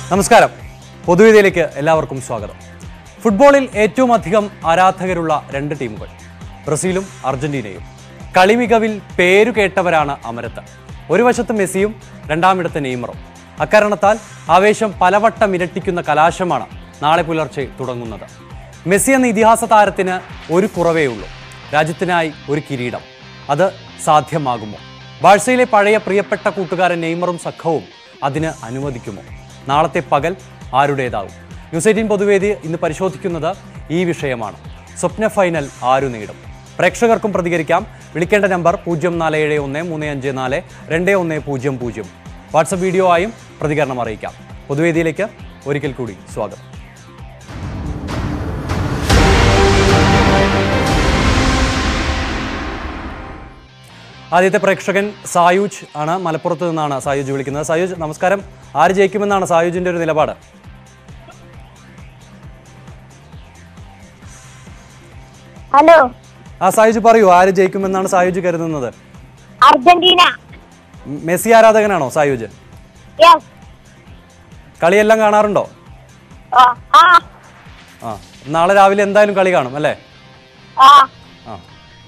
നമസ്കാരം പൊതുവേദിയിലേക്ക് എല്ലാവർക്കും സ്വാഗതം ഫുട്ബോളിൽ ഏറ്റവും അധികം ആരാധകരുള്ള രണ്ട് ടീമുകൾ ബ്രസീലും അർജന്റീനയും കളി മികവിൽ പേരു കേട്ടവരാണ് അമരത്ത് ഒരു വശത്ത് മെസ്സിയും രണ്ടാമിടത്ത് നെയ്മറും അക്കാരണത്താൽ ആവേശം പലവട്ടം ഇരട്ടിക്കുന്ന കലാശമാണ് നാളെ പുലർച്ചെ തുടങ്ങുന്നത് മെസ്സി എന്ന ഇതിഹാസ താരത്തിന് ഒരു കുറവേ ഉള്ളൂ രാജ്യത്തിനായി ഒരു കിരീടം അത് സാധ്യമാകുമോ ബാഴ്സയിലെ പഴയ പ്രിയപ്പെട്ട കൂട്ടുകാരൻ നെയ്മറും സഖവും അതിന് അനുവദിക്കുമോ നാളത്തെ പകൽ ആരുടേതാവും ന്യൂസ് എയ്റ്റീൻ പൊതുവേദി ഇന്ന് പരിശോധിക്കുന്നത് ഈ വിഷയമാണ് സ്വപ്ന ഫൈനൽ ആരു നേടും പ്രേക്ഷകർക്കും പ്രതികരിക്കാം വിളിക്കേണ്ട നമ്പർ പൂജ്യം നാല് ഏഴ് ഒന്ന് മൂന്ന് അഞ്ച് നാല് രണ്ട് ഒന്ന് പൂജ്യം പൂജ്യം വാട്സപ്പ് വീഡിയോ ആയും പ്രതികരണം അറിയിക്കാം പൊതുവേദിയിലേക്ക് ഒരിക്കൽ കൂടി സ്വാഗതം ആദ്യത്തെ പ്രേക്ഷകൻ സായൂജ് ആണ് മലപ്പുറത്ത് നിന്നാണ് സായൂജ് വിളിക്കുന്നത് സായൂജ് നമസ്കാരം ആര് ജയിക്കുമെന്നാണ് സായൂജിന്റെ ഒരു നിലപാട് ഹലോ ആ സായൂജ് പറയൂ ആര് ജയിക്കുമെന്നാണ് സായൂജ് കരുതുന്നത് അർജന്റീന മ് മെസ്സി ആരാധകനാണോ സായൂജ് യെസ് കളിയെല്ലാം കാണാറുണ്ടോ ആ ആ ആ നാളെ രാവിലെ എന്തായാലും കളി കാണും അല്ലേ ആ ആ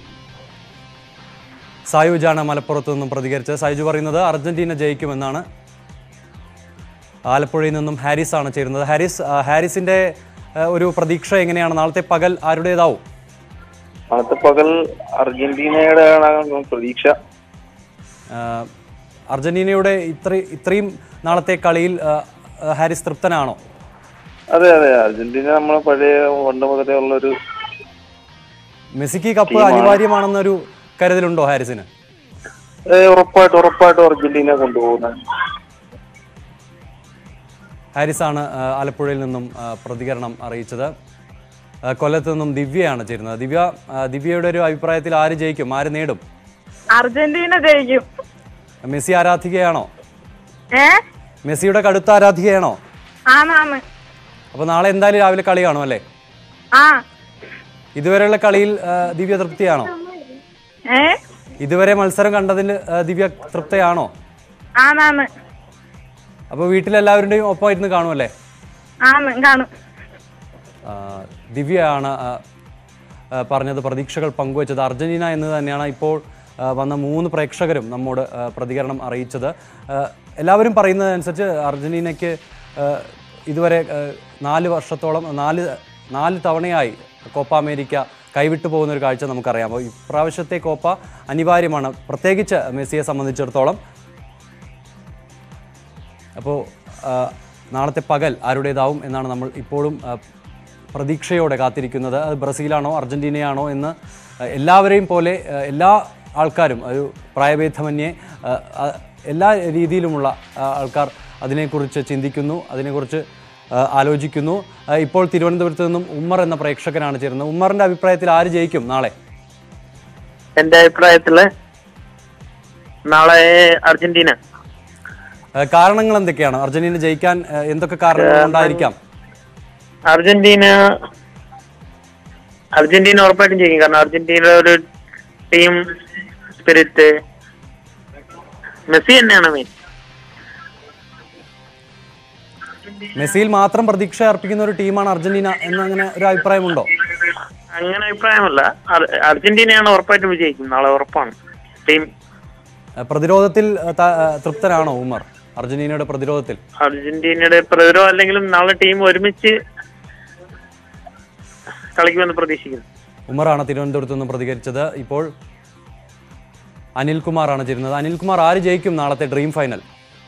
സായൂജാണ് മലപ്പുറത്ത് നിന്നും പ്രതികരിച്ചത് സായൂജ് പറയുന്നത് അർജന്റീന ജയിക്കുമെന്നാണ് ആലപ്പുഴയിൽ നിന്നും ഹാരിസ് ആണ് ചേരുന്നത് ഹാരിസ് ആ, ഹാരിസിന്റെ ആ, ഒരു പ്രതീക്ഷ എങ്ങനെയാണ് നാളത്തെ പകൽ ആരുടേതാവും നാളത്തെ പകൽ അർജന്റീനയുടെ ആണ് പ്രതീക്ഷ ആ, അർജന്റീനയുടെ ഇത്ര ഇത്രയും നാളത്തെ കളിയിൽ ആ, ആ, ഹാരിസ് തൃപ്തനാണോ അതെ അതെ അർജന്റീന നമ്മളെ പഴയ പണ്ട് മുതലേ ഉള്ളൊരു മെസ്സിക്ക് കപ്പ് അനിവാര്യമാണെന്നൊരു കരുതലുണ്ടോ ഹാരിസിന് ഏ, ഉറപ്പായിട്ടും ഉറപ്പായിട്ടും അർജന്റീന കൊണ്ടുപോകുന്നത് ഹാരിസാണ് ആ, ആലപ്പുഴയിൽ നിന്നും ആ, പ്രതികരണം അറിയിച്ചത് ആ, കൊല്ലത്ത് നിന്നും ദിവ്യയാണ് ചേരുന്നത് ദിവ്യ ആ, ദിവ്യയുടെ ഒരു അഭിപ്രായത്തിൽ ആര് ജയിക്കും ആര് നേടും അർജന്റീന ജയിക്കും മെസ്സി ആരാധികയാണോ ഏ മെസ്സിയുടെ കടുത്ത ആരാധികയാണോ ആന്നാന്ന് അപ്പോൾ നാളെ എന്തായാലും രാവിലെ കളി കാണും അല്ലേ ആ ഇതുവരെയുള്ള കളിയിൽ ആ, ദിവ്യ തൃപ്തിയാണോ ഏ ഇതുവരെ മത്സരം കണ്ടതിൽ ആ, ദിവ്യ തൃപ്തയാണോ ആന്നാന്ന് അപ്പോൾ വീട്ടിലെല്ലാവരുടെയും ഒപ്പമായിരുന്നു കാണുമല്ലേ ആന്ന് കാണും ആ, ദിവ്യയാണ് ആ, ആ, പറഞ്ഞത് പ്രതീക്ഷകൾ പങ്കുവച്ചത് അർജന്റീന എന്ന് തന്നെയാണ് ഇപ്പോൾ ആ, വന്ന മൂന്ന് പ്രേക്ഷകരും നമ്മോട് ആ, പ്രതികരണം അറിയിച്ചത് ആ, എല്ലാവരും പറയുന്നതനുസരിച്ച് അർജന്റീനയ്ക്ക് ആ, ഇതുവരെ ആ, നാല് വർഷത്തോളം നാല് നാല് തവണയായി കോപ്പ അമേരിക്ക കൈവിട്ടു പോകുന്ന ഒരു കാഴ്ച നമുക്കറിയാം അപ്പോൾ ഇപ്രാവശ്യത്തെ കോപ്പ അനിവാര്യമാണ് പ്രത്യേകിച്ച് മെസ്സിയെ സംബന്ധിച്ചിടത്തോളം അപ്പോൾ ആ, നാളത്തെ പകൽ ആരുടേതാവും എന്നാണ് നമ്മൾ ഇപ്പോഴും ആ, പ്രതീക്ഷയോടെ കാത്തിരിക്കുന്നത് അത് ബ്രസീലാണോ അർജന്റീനയാണോ എന്ന് ആ, എല്ലാവരെയും പോലെ ആ, എല്ലാ ആൾക്കാരും ഒരു പ്രായഭേദമന്യേ ആ, ആ, എല്ലാ രീതിയിലുമുള്ള ആ, ആൾക്കാർ അതിനെക്കുറിച്ച് ചിന്തിക്കുന്നു അതിനെക്കുറിച്ച് ആ, ആലോചിക്കുന്നു ആ, ഇപ്പോൾ തിരുവനന്തപുരത്ത് നിന്നും ഉമ്മർ എന്ന പ്രേക്ഷകനാണ് ചേരുന്നത് ഉമ്മറിൻ്റെ അഭിപ്രായത്തിൽ ആര് ജയിക്കും നാളെ എന്റെ അഭിപ്രായത്തില് നാളെ അർജന്റീന ആ, കാരണങ്ങൾ എന്തൊക്കെയാണ് അർജന്റീന ജയിക്കാൻ ആ, എന്തൊക്കെ കാരണങ്ങൾ ഉണ്ടായിരിക്കാം അർജന്റീന അർജന്റീന ഉറപ്പായിട്ടും ജയിക്കും കാരണം അർജന്റീനയുടെ ഒരു ടീം സ്പിരിറ്റ് മെസ്സി തന്നെയാണ് മെയിൻ മെസ്സിയിൽ മാത്രം പ്രതീക്ഷ അർപ്പിക്കുന്ന ഒരു ടീമാണ് അർജന്റീന എന്ന് അങ്ങനെ ഒരു അഭിപ്രായമുണ്ടോ അങ്ങനെ അഭിപ്രായമല്ല അർ- അർജന്റീനയാണ് ഉറപ്പായിട്ടും വിജയിക്കും നാളെ ഉറപ്പാണ് ടീം അഹ് പ്രതിരോധത്തിൽ അഹ് ത- അഹ് തൃപ്തനാണോ ഉമർ അർജന്റീനയുടെ പ്രതിരോധത്തിൽ അർജന്റീനയുടെ പ്രതിരോധം അല്ലെങ്കിലും നാളെ ടീം ഒരുമിച്ച് കളിക്കുമെന്ന് പ്രതീക്ഷിക്കുന്നു ഉമറാണ് തിരുവനന്തപുരത്ത് നിന്ന് പ്രതികരിച്ചത് ഇപ്പോൾ അനിൽകുമാറാണ് ചേരുന്നത് അനിൽകുമാർ ആര് ജയിക്കും നാളത്തെ ഡ്രീം ഫൈനൽ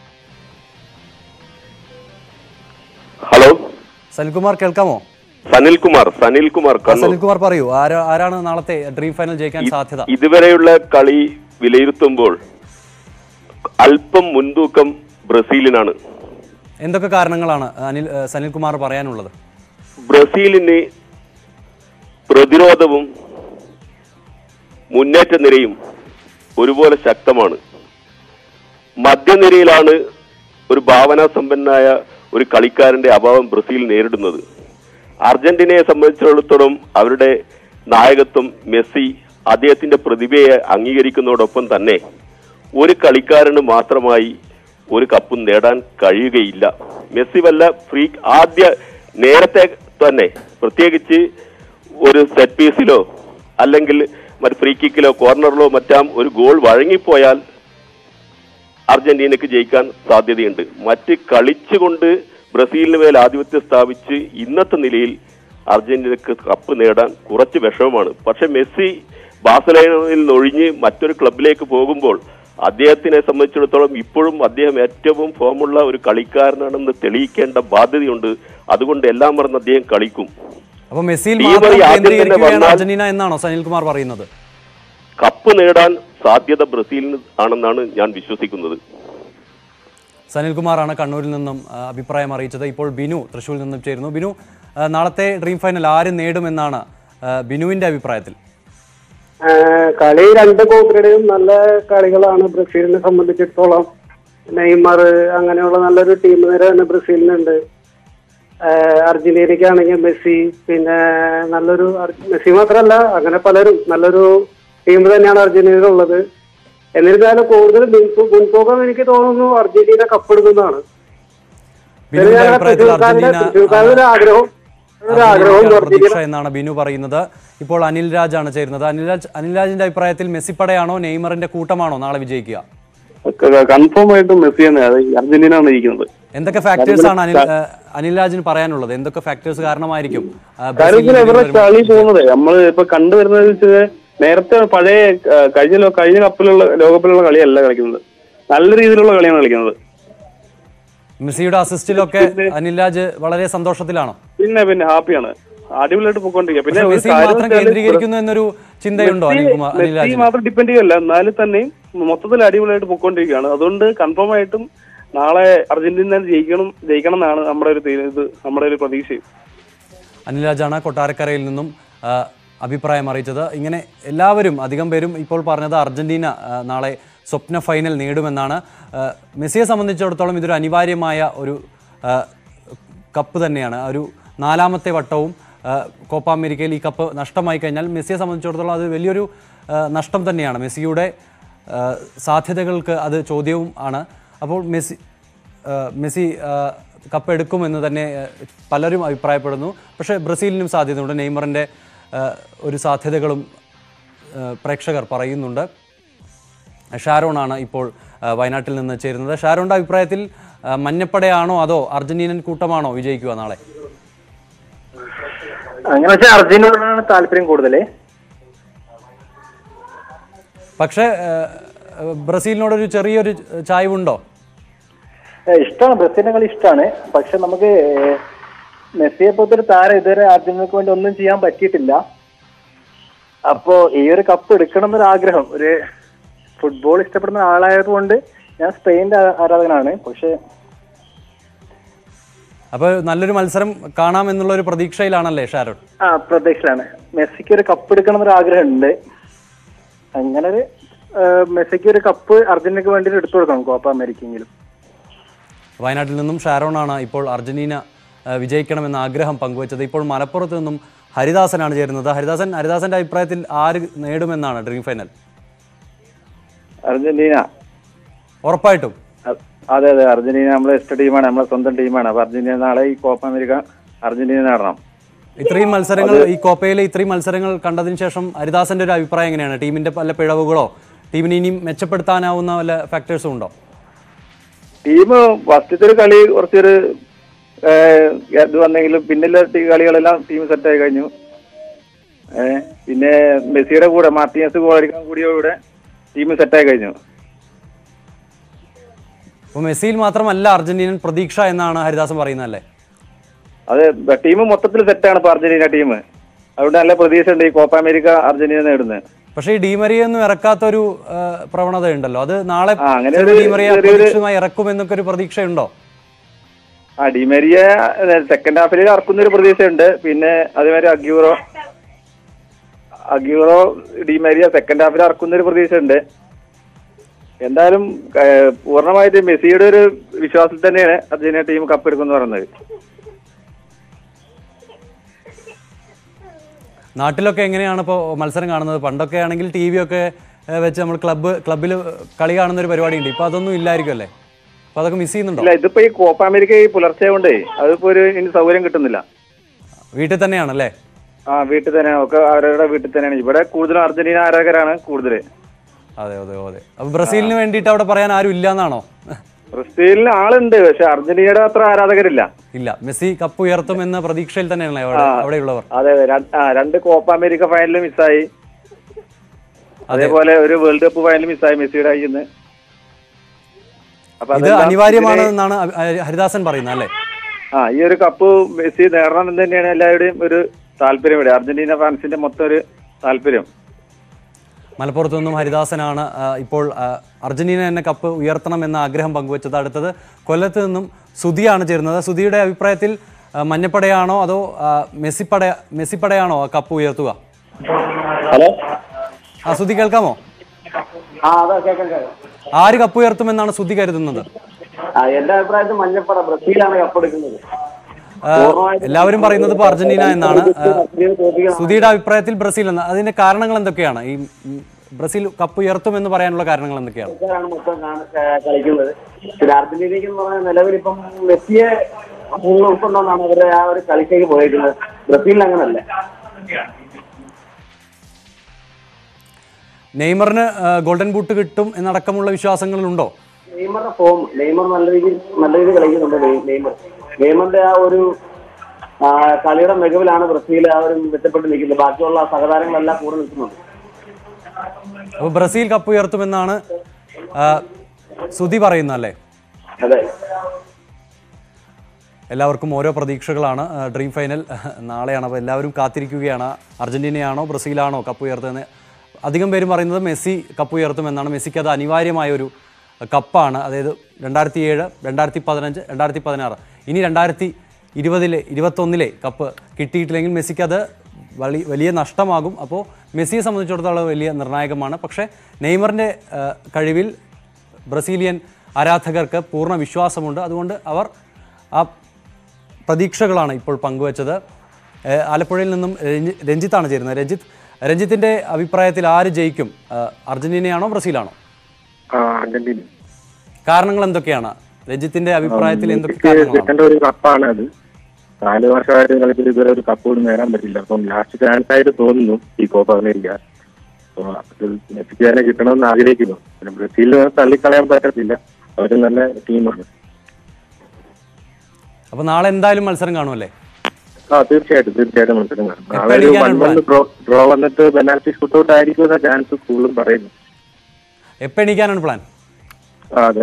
ഹലോ സനിൽകുമാർ കേൾക്കാമോ സനിൽകുമാർ സനിൽകുമാർ കണ്ണൂർ സനിൽകുമാർ പറയൂ ആരാ ആരാണ് നാളത്തെ ഡ്രീം ഫൈനൽ ജയിക്കാൻ സാധ്യത ഇതുവരെയുള്ള കളി വിലയിരുത്തുമ്പോൾ അല്പം മുൻതൂക്കം ബ്രസീലിനാണ് എന്തൊക്കെ കാരണങ്ങളാണ് അനിൽ അഹ് സനിൽകുമാർ പറയാനുള്ളത് ബ്രസീലിന് പ്രതിരോധവും മുന്നേറ്റ നിരയും ഒരുപോലെ ശക്തമാണ് മധ്യനിരയിലാണ് ഒരു ഭാവനാസമ്പന്നനായ ഒരു കളിക്കാരന്റെ അഭാവം ബ്രസീൽ നേരിടുന്നത് അർജന്റീനയെ സംബന്ധിച്ചിടത്തോളം അവരുടെ നായകത്വം മെസ്സി അദ്ദേഹത്തിന്റെ പ്രതിഭയെ അംഗീകരിക്കുന്നതോടൊപ്പം തന്നെ ഒരു കളിക്കാരന് മാത്രമായി ഒരു കപ്പും നേടാൻ കഴിയുകയില്ല മെസ്സി വല്ല ഫ്രീ ആദ്യ നേരത്തെ തന്നെ പ്രത്യേകിച്ച് ഒരു സെറ്റ് പീസിലോ അല്ലെങ്കിൽ മറ്റ് ഫ്രീ കിക്കിലോ കോർണറിലോ മറ്റാം ഒരു ഗോൾ വഴങ്ങിപ്പോയാൽ അർജന്റീനക്ക് ജയിക്കാൻ സാധ്യതയുണ്ട് മറ്റ് കളിച്ചുകൊണ്ട് ബ്രസീലിന് മേൽ ആധിപത്യം സ്ഥാപിച്ച് ഇന്നത്തെ നിലയിൽ അർജന്റീനക്ക് കപ്പ് നേടാൻ കുറച്ച് വിഷമമാണ് പക്ഷെ മെസ്സി ബാഴ്സലോണയിൽ നിന്നൊഴിഞ്ഞ് മറ്റൊരു ക്ലബിലേക്ക് പോകുമ്പോൾ അദ്ദേഹത്തിനെ സംബന്ധിച്ചിടത്തോളം ഇപ്പോഴും അദ്ദേഹം ഏറ്റവും ഫോമുള്ള ഒരു കളിക്കാരനാണെന്ന് തെളിയിക്കേണ്ട ബാധ്യതയുണ്ട് അതുകൊണ്ട് എല്ലാം മറന്ന് അദ്ദേഹം കളിക്കും അപ്പൊ മെസ്സിയിൽ ടീം മാത്രം വഴി ആദ്യം തന്നെ കേന്ദ്രീകരിക്കുകയാണ് വന്നാൽ- അർജന്റീന എന്നാണോ സനിൽകുമാർ പറയുന്നത് കപ്പ് നേടാൻ സാധ്യത ബ്രസീലിന് ആണെന്നാണ് ഞാൻ വിശ്വസിക്കുന്നത് സനിൽകുമാറാണ് കണ്ണൂരിൽ നിന്നും ആ, അഭിപ്രായം അറിയിച്ചത് ഇപ്പോൾ ബിനു തൃശ്ശൂരിൽ നിന്നും ചേരുന്നു ബിനു ആ, നാളത്തെ ഡ്രീം ഫൈനൽ ആര് നേടുമെന്നാണ് ആ, ബിനുവിന്റെ അഭിപ്രായത്തിൽ ആഹ് കളി രണ്ട് കോപ്പറേയും നല്ല കളികളാണ് ബ്രസീലിനെ സംബന്ധിച്ചിടത്തോളം നെയ്മർ അങ്ങനെയുള്ള നല്ലൊരു ടീം നിര തന്നെ ബ്രസീലിനുണ്ട് ആഹ് അർജന്റീനയ്ക്കാണെങ്കിൽ മെസ്സി പിന്നെ നല്ലൊരു അർ- മെസ്സി മാത്രമല്ല അങ്ങനെ പലരും നല്ലൊരു ടീം തന്നെയാണ് അർജന്റീനയിലുള്ളത് എന്നിരുന്നാലും കൂടുതൽ മുൻപ്- മുൻപോക്കം എനിക്ക് തോന്നുന്നു അർജന്റീന കപ്പെടുന്നതാണ് ബിനുവിന്റെ അഭിപ്രായത്തിൽ അർജന്റീന തൃശ്ശൂർക്കാരുടെ ഒരു ആഗ്രഹം ഒരു ആഗ്രഹവും അർജന്റീനയ്ക്കാണ് അർജന്റീന പ്രതീക്ഷ എന്നാണ് ബിനു പറയുന്നത് ഇപ്പോൾ അനിൽ രാജ് ആണ് ചേരുന്നത് അനിൽ രാജ് അനിൽ രാജിന്റെ അഭിപ്രായത്തിൽ മെസ്സിപ്പടയാണോ നെയ്മറിന്റെ കൂട്ടമാണോ നാളെ വിജയിക്കുക കൺഫേം ആയിട്ടും മെസ്സി തന്നെ അത് അർജന്റീന ആണ് ഇരിക്കുന്നത് എന്തൊക്കെ ഫാക്ടേഴ്സ് ആണ് അനിൽ ആ, അനിൽ രാജിന് പറയാനുള്ളത് എന്തൊക്കെ ഫാക്ടേഴ്സ് കാരണമായിരിക്കും ആ, കാര്യം ബ്രസീലിന് വെച്ചാൽ ഇവരുടെ വരുമ്പോൾ- കളി പോകുന്നത് നമ്മൾ ഇപ്പൊ കണ്ടുവരുന്നത് വെച്ചാൽ നേരത്തെ പഴയ ആ, കഴിഞ്ഞ ലോ- കഴിഞ്ഞ കപ്പിലുള്ള ലോകകപ്പിലുള്ള കളിയല്ല കളിക്കുന്നത് നല്ല രീതിയിലുള്ള കളിയാണ് കളിക്കുന്നത് മെസ്സിയുടെ അസിസ്റ്റിലൊക്കെ അനിൽ രാജ് വളരെ സന്തോഷത്തിലാണോ പിന്നെ പിന്നെ ഹാപ്പിയാണ് അടിപൊളിയായിട്ട് പോയിക്കൊണ്ടിരിക്കുക പിന്നെ പക്ഷേ ഒരു മെസ്സി കാര്യം മാത്രം വെച്ചാല് കേന്ദ്രീകരിക്കുന്നു എന്നൊരു ചിന്തയുണ്ടോ മെസ്സി- അനിൽകുമാർ അനിൽ മെസ്സി രാജിന് മാത്രം ഡിപ്പെൻഡ് ചെയ്യല്ല എന്നാലും തന്നെയും മൊത്തത്തിൽ അടിപൊളിയായിട്ട് പോയിക്കൊണ്ടിരിക്കുകയാണ് അതുകൊണ്ട് കൺഫേം ആയിട്ടും നാളെ അർജന്റീന ജയിക്കണം ജയിക്കണം എന്നാണ് നമ്മുടെ ഒരു തീ- ഇത് നമ്മുടെ ഒരു പ്രതീക്ഷയും അനിൽ രാജാണ് കൊട്ടാരക്കരയിൽ നിന്നും ആ, അഭിപ്രായം അറിയിച്ചത് ഇങ്ങനെ എല്ലാവരും അധികം പേരും ഇപ്പോൾ പറഞ്ഞത് അർജന്റീന ആ, നാളെ സ്വപ്ന ഫൈനൽ നേടുമെന്നാണ് ആ, മെസ്സിയെ സംബന്ധിച്ചിടത്തോളം ഇതൊരു അനിവാര്യമായ ഒരു ആ, കപ്പ് തന്നെയാണ് ഒരു നാലാമത്തെ വട്ടവും ആ, കോപ്പ അമേരിക്കയിൽ ഈ കപ്പ് നഷ്ടമായി കഴിഞ്ഞാൽ മെസ്സിയെ സംബന്ധിച്ചിടത്തോളം അത് വലിയൊരു ആ, നഷ്ടം തന്നെയാണ് മെസ്സിയുടെ ആ, സാധ്യതകൾക്ക് അത് ചോദ്യവും ആണ് അപ്പോൾ മെസ്സി ആ, മെസ്സി ആ, കപ്പ് എടുക്കുമെന്ന് തന്നെ ആ, പലരും അഭിപ്രായപ്പെടുന്നു പക്ഷേ ബ്രസീലിനും സാധ്യതയുണ്ട് നെയ്മറിൻ്റെ ആ, ഒരു സാധ്യതകളും ആ, പ്രേക്ഷകർ പറയുന്നുണ്ട് ഷാരോണാണ് ഇപ്പോൾ ആ, വയനാട്ടിൽ നിന്ന് ചേരുന്നത് ഷാരോണിൻ്റെ അഭിപ്രായത്തിൽ ആ, മഞ്ഞപ്പടയാണോ അതോ അർജന്റീനൻ കൂട്ടമാണോ വിജയിക്കുക നാളെ അങ്ങനെ വെച്ചാൽ അർജന്റീനയോടാണ് താല്പര്യം കൂടുതലേ പക്ഷേ ആ, ബ്രസീലിനോടൊരു ചെറിയൊരു ചായ്വുണ്ടോ ഇഷ്ടമാണ് ബ്രസീലിന്റെ കളി ഇഷ്ടമാണ് പക്ഷെ നമുക്ക് ഏഹ്, മെസ്സിയെ പോലത്തെ ഒരു താരം ഇതുവരെ അർജന്റീനക്ക് വേണ്ടി ഒന്നും ചെയ്യാൻ പറ്റിയിട്ടില്ല അപ്പോ ഈ ഒരു കപ്പ് എടുക്കണം എന്നൊരു ആഗ്രഹം ഒരു ഫുട്ബോൾ ഇഷ്ടപ്പെടുന്ന ആളായതുകൊണ്ട് ഞാൻ സ്പെയിന്റെ ആ- ആരാധകനാണ് പക്ഷെ അപ്പോൾ നല്ലൊരു മത്സരം കാണാമെന്നുള്ള ഒരു പ്രതീക്ഷയിലാണല്ലേ ഷാരോൺ ആ പ്രതീക്ഷയിലാണ് മെസ്സിക്ക് ഒരു കപ്പ് എടുക്കണം എന്നൊരു ആഗ്രഹമുണ്ട് അങ്ങനെ ഒരു ഏഹ്, മെസ്സിക്ക് ഒരു കപ്പ് അർജന്റീനക്ക് വേണ്ടി എടുത്തു കൊടുക്കണം കോപ്പ അമേരിക്കെങ്കിലും വയനാട്ടിൽ നിന്നും ഷാരോണാണ് ഇപ്പോൾ അർജന്റീന ആ, വിജയിക്കണമെന്ന ആഗ്രഹം പങ്കുവച്ചത് ഇപ്പോൾ മലപ്പുറത്ത് നിന്നും ഹരിദാസനാണ് ചേരുന്നത് ഹരിദാസൻ ഹരിദാസന്റെ അഭിപ്രായത്തിൽ ആര് നേടുമെന്നാണ് ഡ്രീം ഫൈനൽ അർജന്റീന ഉറപ്പായിട്ടും അ- അതെ അതെ അർജന്റീന നമ്മളെ ഇഷ്ട ടീമാണ് നമ്മളെ സ്വന്തം ടീമാണ് അപ്പൊ അർജന്റീന നാളെ ഈ കോപ്പ അമേരിക്ക അർജന്റീന നേടണം ഇത്രയും മത്സരങ്ങൾ ഈ കോപ്പയിലെ ഇത്രയും മത്സരങ്ങൾ കണ്ടതിന് ശേഷം ഹരിദാസന്റെ ഒരു അഭിപ്രായം എങ്ങനെയാണ് ടീമിന്റെ പല പിഴവുകളോ ടീമിനെ ഇനിയും മെച്ചപ്പെടുത്താനാവുന്ന വല്ല ഫാക്ടേഴ്സും ഉണ്ടോ ടീം ഫസ്റ്റത്തെ ഒരു കളി കുറച്ചൊരു ഏഹ്, ഇത് വന്നെങ്കിലും പിന്നിലെ ടീ- കളികളെല്ലാം ടീം സെറ്റായി കഴിഞ്ഞു ഏഹ്, പിന്നെ മെസ്സിയുടെ കൂടെ മാർട്ടിനസ് ഗോൾ അടിക്കാൻ കൂടിയോടെ ടീം സെറ്റായി കഴിഞ്ഞു അപ്പോൾ മെസ്സിയിൽ മാത്രമല്ല അർജന്റീനൻ പ്രതീക്ഷ എന്നാണ് ഹരിദാസൻ പറയുന്നത് അല്ലേ അത് ടീം മൊത്തത്തിൽ സെറ്റാണ് ഇപ്പൊ അർജന്റീന ടീം അതുകൊണ്ട് നല്ല പ്രതീക്ഷ ഉണ്ട് ഈ കോപ്പ അമേരിക്ക അർജന്റീന നേടുന്നത് പക്ഷേ ഈ ഡീമറിയൊന്നും ഇറക്കാത്തൊരു ആ, പ്രവണത ഉണ്ടല്ലോ അത് നാളെ ആ, അങ്ങനെ ചിലപ്പോൾ ഒരു ഡീമറിയ ചെറിയൊരു- പ്രതീക്ഷിതമായി ഇറക്കുമെന്നൊക്കെ ഒരു പ്രതീക്ഷയുണ്ടോ ആ ഡിമേരിയ സെക്കൻഡ് ഹാഫിൽ ഇറക്കുന്ന ഒരു പ്രതീക്ഷയുണ്ട് പിന്നെ അതേമാതിരി അഗ്യൂറോ അഗ്യൂറോ ഡിമേരിയ സെക്കൻഡ് ഹാഫിൽ ഇറക്കുന്ന ഒരു പ്രതീക്ഷയുണ്ട് എന്തായാലും ഏഹ്, പൂർണ്ണമായിട്ട് മെസ്സിയുടെ ഒരു വിശ്വാസത്തിൽ തന്നെയാണ് അർജന്റീന ടീം കപ്പ് എടുക്കുമെന്ന് പറയുന്നത് നാട്ടിലൊക്കെ എങ്ങനെയാണ് ഇപ്പോൾ മത്സരം കാണുന്നത് പണ്ടൊക്കെ ആണെങ്കിൽ ടി വി ഒക്കെ ഏ, വെച്ച് നമ്മൾ ക്ലബ്ബ് ക്ലബ്ബിൽ കളി കാണുന്ന ഒരു പരിപാടി ഉണ്ട് ഇപ്പോൾ അതൊന്നും ഇല്ലായിരിക്കും അല്ലേ അപ്പൊ അതൊക്കെ മിസ് ചെയ്യുന്നുണ്ടോ ഇല്ല ഇതിപ്പോ ഈ കോപ്പ അമേരിക്ക ഈ പുലർച്ചെ കൊണ്ടേ അതിപ്പോ ഒരു ഇനി സൗകര്യം കിട്ടുന്നില്ല വീട്ടിൽ തന്നെയാണല്ലേ ആ വീട്ടിൽ തന്നെയാണ് ഒക്കെ അവരുടെ വീട്ടിൽ തന്നെയാണ് ഇവിടെ കൂടുതലും അർജന്റീന ആരാധകരാണ് കൂടുതൽ അതെ അതെ അതെ അപ്പൊ ബ്രസീലിന് വേണ്ടിയിട്ട് അവിടെ പറയാൻ ആരും ഇല്ല എന്നാണോ ബ്രസീലിന് ആളുണ്ട് പക്ഷെ അർജന്റീനയുടെ അത്ര ആരാധകരില്ല ഇല്ല മെസ്സി കപ്പ് ഉയർത്തും എന്ന പ്രതീക്ഷയിൽ തന്നെയാണല്ലേ അവിടെ ആ. അവിടെയുള്ളവർ അതെ അതെ രണ്ട്- ആ, രണ്ട് കോപ്പ അമേരിക്ക ഫൈനൽ മിസ്സായി അതേപോലെ ഒരു വേൾഡ് കപ്പ് ഫൈനൽ മിസ്സായി മെസ്സിയുടെ കയ്യിൽ നിന്ന് അപ്പൊ ഇത് അതെല്ലാം അനിവാര്യമാണ് ഇതിനെ- എന്നാണ് അ- അ- ഹരിദാസൻ പറയുന്നത് അല്ലേ ആ ഈ ഒരു കപ്പ് മെസ്സി നേടണം എന്ന് തന്നെയാണ് എല്ലാവരുടെയും ഒരു താല്പര്യം ഇവിടെ അർജന്റീന ഫാൻസിന്റെ മൊത്തം ഒരു താല്പര്യം മലപ്പുറത്തു നിന്നും ഹരിദാസനാണ് ആ, ഇപ്പോൾ ആ, അർജന്റീന എന്ന കപ്പ് ഉയർത്തണം എന്ന ആഗ്രഹം പങ്കുവച്ചത് അടുത്തത് കൊല്ലത്ത് നിന്നും സുധിയാണ് ചേരുന്നത് സുധിയുടെ അഭിപ്രായത്തിൽ ആ, മഞ്ഞപ്പടയാണോ അതോ ആ, മെസ്സിപ്പട മെസ്സിപ്പടയാണോ ആ കപ്പ് ഉയർത്തുക ഹലോ ആ സുധി കേൾക്കാമോ ആ അതാ കേൾക്കാം കേൾക്കാം ആര് കപ്പ് ഉയർത്തുമെന്നാണ് സുധി കരുതുന്നത് ആ എന്റെ അഭിപ്രായത്തിൽ മഞ്ഞപ്പട ബ്രസീലാണ് കപ്പെടുക്കുന്നത് ആ, എല്ലാവരും പറയുന്നത് ഇപ്പോൾ അർജന്റീന എന്നാണ് ആ, സുധിയുടെ അഭിപ്രായത്തിൽ ബ്രസീൽ എന്ന് അതിന്റെ കാരണങ്ങൾ എന്തൊക്കെയാണ് ഈ ഉം, ബ്രസീൽ കപ്പ് ഉയർത്തുമെന്ന് പറയാനുള്ള കാരണങ്ങൾ എന്തൊക്കെയാണ് ആണ് മൊത്തം കാണ- ഏ, കളിക്കുന്നത് പിന്നെ അർജന്റീനയ്ക്ക് എന്ന് പറഞ്ഞാൽ നിലവിൽ ഇപ്പം മെസ്സിയെ മുന്നിൽ ഉൾക്കൊണ്ടാണ് അവരുടെ ആ ഒരു കളിക്കേക്ക് പോയിരിക്കുന്നത് ബ്രസീലിൽ അങ്ങനല്ല നെയ്മറിന് ആ, ഗോൾഡൻ ബൂട്ട് കിട്ടും എന്നടക്കമുള്ള വിശ്വാസങ്ങളുണ്ടോ നെയ്മറുടെ ഫോം നെയ്മർ നല്ല രീതിയിൽ നല്ല രീതിയിൽ കളിക്കുന്നുണ്ട് നെയ്- നെയ്മർ നെയ്മറിന്റെ ആ ഒരു ആ, കളിയുടെ മികവിലാണ് ബ്രസീൽ ആ ഒരു മെച്ചപ്പെട്ട് നിൽക്കുന്നത് ബാക്കിയുള്ള സഹതാരങ്ങളെല്ലാം കൂടെ നിൽക്കുന്നുണ്ട് അപ്പോൾ ബ്രസീൽ കപ്പ് ഉയർത്തുമെന്നാണ് ആ, സുധി പറയുന്നത് അല്ലേ അതെ എല്ലാവർക്കും ഓരോ പ്രതീക്ഷകളാണ് ആ, ഡ്രീം ഫൈനൽ നാളെയാണ് അപ്പോൾ എല്ലാവരും കാത്തിരിക്കുകയാണ് അർജന്റീനയാണോ ബ്രസീലാണോ കപ്പ് ഉയർത്തുന്നത് അധികം പേരും പറയുന്നത് മെസ്സി കപ്പ് ഉയർത്തുമെന്നാണ് മെസ്സിക്ക് അത് അനിവാര്യമായ ഒരു കപ്പാണ് അതായത് രണ്ടായിരത്തി ഏഴ് രണ്ടായിരത്തി പതിനഞ്ച് രണ്ടായിരത്തി പതിനാറ് ഇനി രണ്ടായിരത്തി ഇരുപതിലെ ഇരുപത്തൊന്നിലെ കപ്പ് കിട്ടിയിട്ടില്ലെങ്കിൽ മെസ്സിക്ക് അത് വലി വലിയ നഷ്ടമാകും അപ്പോൾ മെസ്സിയെ സംബന്ധിച്ചിടത്തോളം വലിയ നിർണായകമാണ് പക്ഷേ നെയ്മറിൻ്റെ ആ, കഴിവിൽ ബ്രസീലിയൻ ആരാധകർക്ക് പൂർണ്ണ വിശ്വാസമുണ്ട് അതുകൊണ്ട് അവർ ആ പ്രതീക്ഷകളാണ് ഇപ്പോൾ പങ്കുവച്ചത് ഏഹ് ആലപ്പുഴയിൽ നിന്നും രഞ്ജി- രഞ്ജിത്താണ് ചേരുന്നത് രഞ്ജിത്ത് രഞ്ജിത്തിന്റെ അഭിപ്രായത്തിൽ ആര് ജയിക്കും ഏഹ് അർജന്റീനയാണോ ബ്രസീലാണോ അർജന്റീന കാരണങ്ങൾ എന്തൊക്കെയാണ് രഞ്ജിത്തിന്റെ അഭിപ്രായത്തിൽ എന്തൊക്കെ മെസ്സിക്ക് കാരണങ്ങളാണ് കിട്ടേണ്ട ഒരു കപ്പാണ് അത് നാല് വർഷമായിട്ട് കളിച്ചിട്ട് ഇതുവരെ ഒരു കപ്പ് പോലും നേടാൻ പറ്റില്ല അപ്പം ലാസ്റ്റ് ചാൻസ് ആയിട്ട് തോന്നുന്നു ഈ കോപ്പ അമേരിക്ക അപ്പൊ അത് മെസ്സിക്ക് തന്നെ കിട്ടണമെന്ന് ആഗ്രഹിക്കുന്നു പിന്നെ ബ്രസീലിന് തള്ളിക്കളയാൻ പറ്റത്തില്ല അവർ നല്ല ടീമാണ് അപ്പോൾ നാളെ എന്തായാലും മത്സരം കാണുമല്ലേ ആ തീർച്ചയായിട്ടും തീർച്ചയായിട്ടും മത്സരം കാണും എപ്പോ നാളെ ഒരു വൺ എണീക്കാനാണ് വൺ ഡ്രോ ഡ്രോ വന്നിട്ട് പെനാൽറ്റി ഷൂട്ട് ഔട്ട് ആയിരിക്കും എന്ന ചാൻസ് കൂടുതലും പറയുന്നു എപ്പോൾ എണീക്കാനാണ് പ്ലാൻ ആ അതെ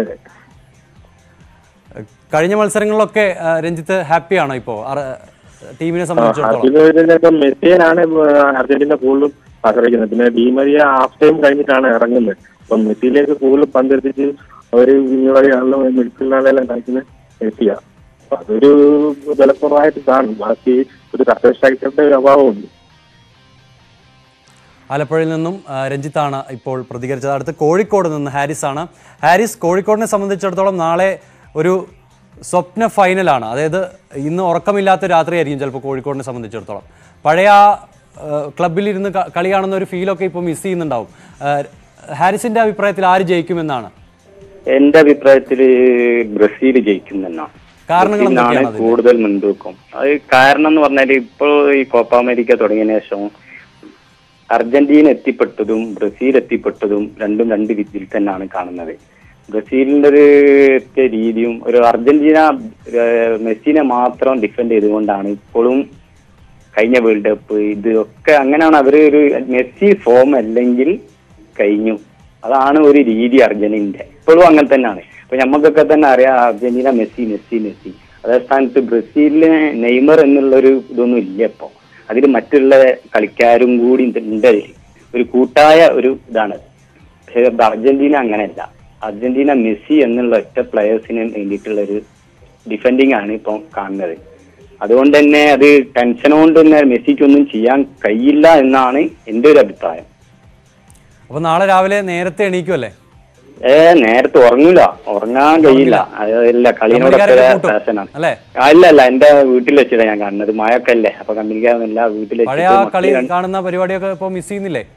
കഴിഞ്ഞ മത്സരങ്ങളിലൊക്കെ ഏഹ് രഞ്ജിത്ത് ഹാപ്പിയാണോ ഇപ്പോൾ ടീമിനെ സംബന്ധിച്ചിടത്തോളം അതിനൊരു മെസ്സിയനാണ് അർജന്റീന കൂടുതലും ആശ്രയിക്കുന്നത് പിന്നെ ഡീമരിയ ഹാഫ് ടൈം കഴിഞ്ഞിട്ടാണ് ഇറങ്ങുന്നത് അപ്പം മെസ്സിയിലേക്ക് കൂടുതൽ പന്തെടുത്തിട്ട് അവര് വിനിയോഗയാണല്ലോ മിഡ്ഫീൽഡിനെല്ലാം കളിക്കുന്നത് മെസ്സിയ അപ്പൊ അതൊരു ബലക്കുറവായിട്ട് കാണും ബാക്കി ഒരു കർഷകരുടെ ഒരു അഭാവമുണ്ട് ആലപ്പുഴയിൽ നിന്നും ആ, രഞ്ജിത്താണ് ഇപ്പോൾ പ്രതികരിച്ചത് അടുത്ത് കോഴിക്കോട് നിന്ന് ഹാരിസ് ആണ് ഹാരിസ് കോഴിക്കോടിനെ സംബന്ധിച്ചിടത്തോളം നാളെ ഒരു സ്വപ്ന ഫൈനലാണ് അതായത് ഇന്ന് ഉറക്കമില്ലാത്ത രാത്രിയായിരിക്കും ചിലപ്പോൾ കോഴിക്കോടിനെ സംബന്ധിച്ചിടത്തോളം പഴയ ആ, ആ, ക്ലബ്ബിലിരുന്ന് ക- കളി കാണുന്ന ഒരു ഫീലൊക്കെ ഇപ്പോൾ മിസ് ചെയ്യുന്നുണ്ടാവും ആ, ഹാരിസിന്റെ അഭിപ്രായത്തിൽ ആര് ജയിക്കുമെന്നാണ് എന്റെ അഭിപ്രായത്തിൽ ബ്രസീൽ ജയിക്കുമെന്നാണ് കാരണങ്ങൾ ബ്രസീലിനാണ് എന്തൊക്കെയാണ് അതിന്? കൂടുതൽ മുൻതൂക്കം അത് കാരണം എന്ന് പറഞ്ഞാൽ ഇപ്പോൾ ഈ കോപ്പ അമേരിക്ക തുടങ്ങിയ ശേഷം അർജന്റീന എത്തിപ്പെട്ടതും ബ്രസീൽ എത്തിപ്പെട്ടതും രണ്ടും രണ്ട് രീതിയിൽ തന്നെയാണ് കാണുന്നത് ബ്രസീലിന്റെ ഒരു എത്തിയ രീതിയും ഒരു അർജന്റീന ഏഹ്, മെസ്സിനെ മാത്രം ഡിഫെൻഡ് ചെയ്തുകൊണ്ടാണ് ഇപ്പോഴും കഴിഞ്ഞ വേൾഡ് കപ്പ് ഇതൊക്കെ അങ്ങനെയാണ് അവര് ഒരു മെസ്സി ഫോം അല്ലെങ്കിൽ കഴിഞ്ഞു അതാണ് ഒരു രീതി അർജന്റീനന്റെ ഇപ്പോഴും അങ്ങനെ തന്നെയാണ് ഇപ്പൊ നമുക്കൊക്കെ തന്നെ അറിയാം അർജന്റീന മെസ്സി മെസ്സി മെസ്സി അതേ സ്ഥാനത്ത് ബ്രസീലിന് നെയ്മർ എന്നുള്ള ഒരു ഇതൊന്നും ഇല്ല ഇപ്പൊ അതിൽ മറ്റുള്ള കളിക്കാരും കൂടി ഉണ്ട് അതില്. ഒരു കൂട്ടായ ഒരു ഇതാണ് പക്ഷേ അർജന്റീന അങ്ങനെയല്ല അർജന്റീന മെസ്സി എന്നുള്ള ഒറ്റ പ്ലെയേഴ്സിന് വേണ്ടിയിട്ടുള്ള ഒരു ഡിഫെൻഡിങ് ആണ് ഇപ്പം കാണുന്നത് അതുകൊണ്ട് തന്നെ അത് ടെൻഷൻ കൊണ്ട് തന്നെ മെസ്സിക്കൊന്നും ചെയ്യാൻ കഴിയില്ല എന്നാണ് എന്റെ ഒരു അഭിപ്രായം അപ്പോൾ നാളെ രാവിലെ നേരത്തെ എണീക്കുമല്ലേ ഏ നേരത്തെ ഉറങ്ങൂല ഉറങ്ങാൻ കഴിയില്ല അതല്ല കളിയോടൊക്കെ കമ്പനിക്കാരൊക്കെ കൂട്ടും, ഫാഷനാണ് അല്ലേ അല്ല അല്ല എന്റെ വീട്ടിൽ വെച്ചിട്ടാണ് ഞാൻ കാണുന്നത് മഴയൊക്കെ അല്ലേ അപ്പൊ കമ്പനിക്കാരനല്ല വീട്ടിൽ പഴയ ആ വെച്ചിട്ട് കളി മക്കള് രണ്ട് കാണുന്ന പരിപാടിയൊക്കെ ഇപ്പോൾ മിസ് ചെയ്യുന്നില്ലേ